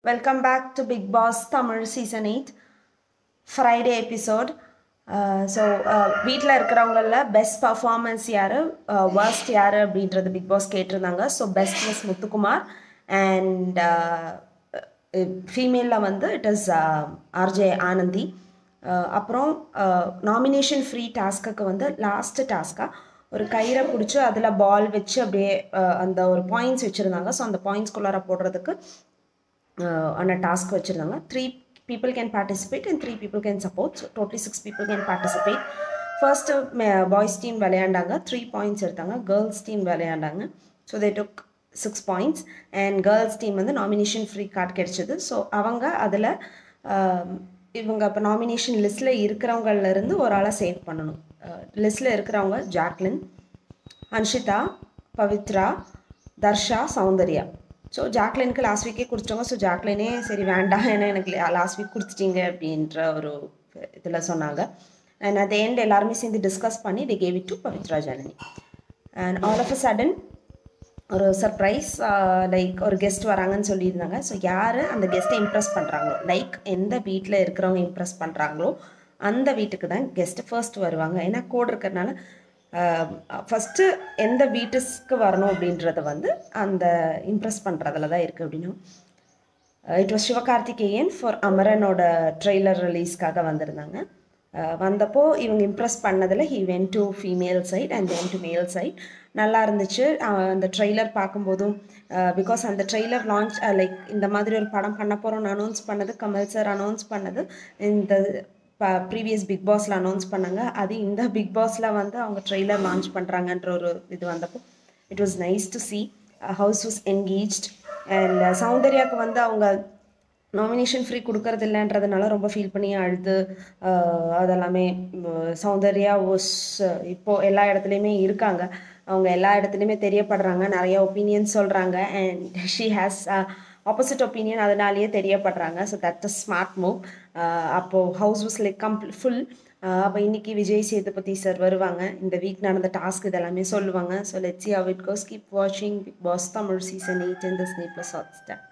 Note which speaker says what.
Speaker 1: Welcome back to Big Boss Tamil Season 8 Friday episode. So வீட்டில் இருக்கிறவங்கள best performance யார் worst யார் அப்படின்றது பிக் பாஸ் கேட்டிருந்தாங்க so best miss Muthukumar and ஃபீமேலில் வந்து it is RJ Anandhi Uh, அப்புறம் நாமினேஷன் ஃப்ரீ டாஸ்க்குக்கு வந்து லாஸ்ட்டு டாஸ்க்காக ஒரு கயிறை பிடிச்சி அதில் பால் வச்சு அப்படியே uh, அந்த ஒரு பாயிண்ட்ஸ் வச்சுருந்தாங்க ஸோ அந்த பாயிண்ட்ஸ்குள்ளார போடுறதுக்கு ஆன டாஸ்க் வச்சுருந்தாங்க three people can participate and three people can support so totally six people can participate first boys team விளையாண்டாங்க த்ரீ பாயிண்ட்ஸ் எடுத்தாங்க கேர்ள்ஸ் டீம் விளையாண்டாங்க so they took six points and girls team வந்து nomination free card கிடைச்சிது so அவங்க அதில் இவங்க இப்போ nomination லிஸ்ட்டில் இருக்கிறவங்கலேருந்து ஒரு ஆளை சேவ் பண்ணணும் லிஸ்ட்டில் இருக்கிறவங்க ஜாக்லின் அன்ஷிதா பவித்ரா தர்ஷா சௌந்தர்யா ஸோ ஜாக்லினுக்கு லாஸ்ட் வீக்கே கொடுத்துட்டோங்க ஸோ ஜாக்லினே சரி வேண்டாம் ஏன்னா எனக்கு லாஸ்ட் வீக் கொடுத்துட்டீங்க அப்படின்ற ஒரு இதில் சொன்னாங்க அண்ட் at the end எல்லாருமே சேர்ந்து டிஸ்கஸ் பண்ணி they gave it to Pavithra Janani and all of a sudden ஒரு சர்ப்ரைஸ் லைக் ஒரு கெஸ்ட் வராங்கன்னு சொல்லியிருந்தாங்க ஸோ யார் அந்த கெஸ்ட்டை இம்ப்ரெஸ் பண்ணுறாங்களோ லைக் எந்த வீட்டில் இருக்கிறவங்க இம்ப்ரெஸ் பண்ணுறாங்களோ அந்த வீட்டுக்கு தான் கெஸ்ட்டு ஃபர்ஸ்ட் வருவாங்க ஏன்னா கோட் இருக்கிறதுனால ஃபஸ்ட்டு எந்த வீட்டுக்கு வரணும் அப்படின்றத வந்து அந்த இம்ப்ரெஸ் பண்ணுறதுல தான் இருக்குது அப்படின்னும் இட் வாஸ் சிவகார்த்திகேயன் ஃபார் அமரனோட ட்ரெய்லர் ரிலீஸ்க்காக வந்திருந்தாங்க வந்தப்போ இவங்க இம்ப்ரெஸ் பண்ணதில் he went to female side and then to male side நல்லா இருந்துச்சு அந்த ட்ரெய்லர் பார்க்கும்போதும் பிகாஸ் அந்த ட்ரெய்லர் லான்ச் லைக் இந்த மாதிரி ஒரு படம் பண்ண போகிறோம்னு அனௌன்ஸ் பண்ணது கமல் சார் அனௌன்ஸ் பண்ணது இந்த ப்ரீவியஸ் பிக் பாஸில் அனௌன்ஸ் பண்ணாங்க அது இந்த பிக் பாஸில் வந்து அவங்க ட்ரெய்லர் லான்ச் பண்ணுறாங்கன்ற ஒரு இது வந்தப்போ it was nice to see house was engaged and சௌந்தர்யாவுக்கு வந்து அவங்க நாமினேஷன் ஃப்ரீ கொடுக்கறது இல்லைன்றதுனால ரொம்ப ஃபீல் பண்ணி அழுது அதெல்லாமே சௌந்தர்யா வாஸ் இப்போது எல்லா இடத்துலையுமே இருக்காங்க அவங்க எல்லா இடத்துலையுமே தெரியப்படுறாங்க நிறைய ஒப்பீனியன்ஸ் சொல்கிறாங்க and she has opposite opinion அதனாலேயே தெரியப்படுறாங்க so that is smart move அப்போது house was like complete full அப்போ இன்னைக்கு விஜய் சேதுபதி சார் வருவாங்க இந்த வீக் நடந்த டாஸ்க் இதெல்லாமே சொல்லுவாங்க so let's see how it goes keep வாட்சிங் Bigg Boss Tamil season eight in Disney plus hot star